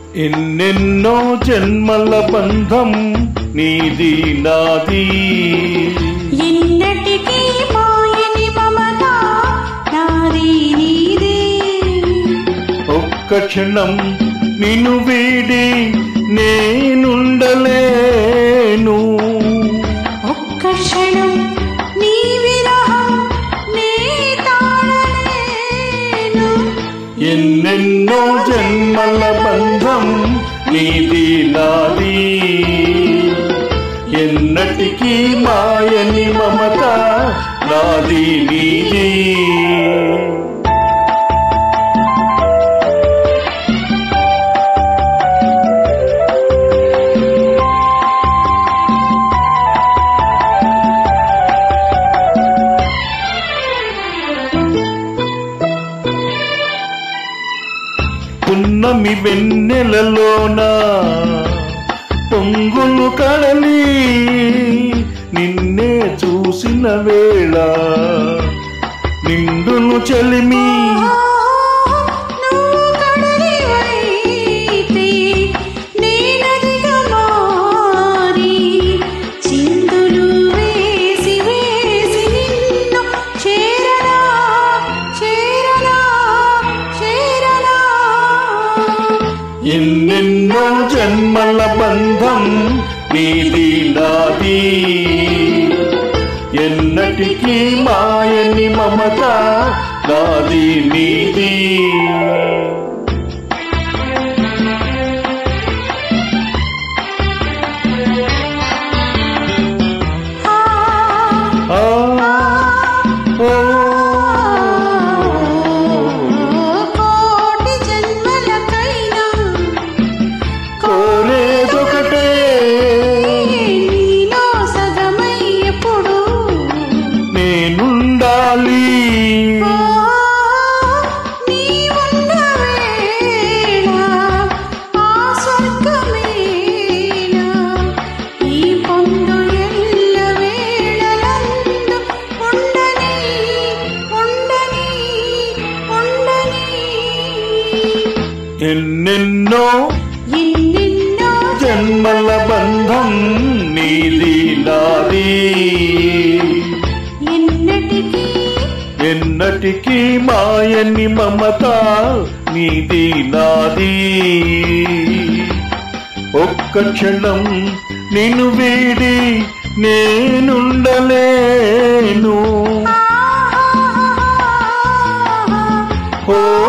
ఎన్నెన్నో జన్మల బంధం నీది నాది ఎన్నటికీ మాయని మమత నాది నీదే ఒక్క క్షణం నిన్ను వీడి నేనుండలేను ఒక్క క్షణం నీ విరహం నే తాళలేను ఎన్నెన్నో జన్మల బంధం నీది నాది ఎన్నటికీ మాయని మమత నాది నీది పున్నమి వెన్నెలలోన పొంగులు కడలి నిన్నే చూసిన వేళ నిండును చలిమి నువ్వు కడలివైతే నేనదిగా మారి చిందులు వేసి వేసి నిన్ను చేరనా చేరనా చేరనా ఎన్నెన్నో జన్మల బంధం నీది నాది ఎన్నటికీ మాయని మమత నాది నీది ఆ ఆ, ఓ, కోటి జన్మలకైనా కోరేదొకటే నీలో సగమై ఎప్పుడు నేనుండాలి ఆ, నీ ఉన్న వేళ ఆ స్వర్గమేనా ఈ పొందు ఎల్ల వేళలందు ఉండని ఉండని ఉండని ఎన్నెన్నో ఎన్నెన్నో జన్మల బంధం నీది నాది ఎన్నటికీ ఎన్నటికీ మాయని మమత నీది నాది ఒక్క క్షణం నిన్ను వీడి నేనుండలేను ఆ ఓ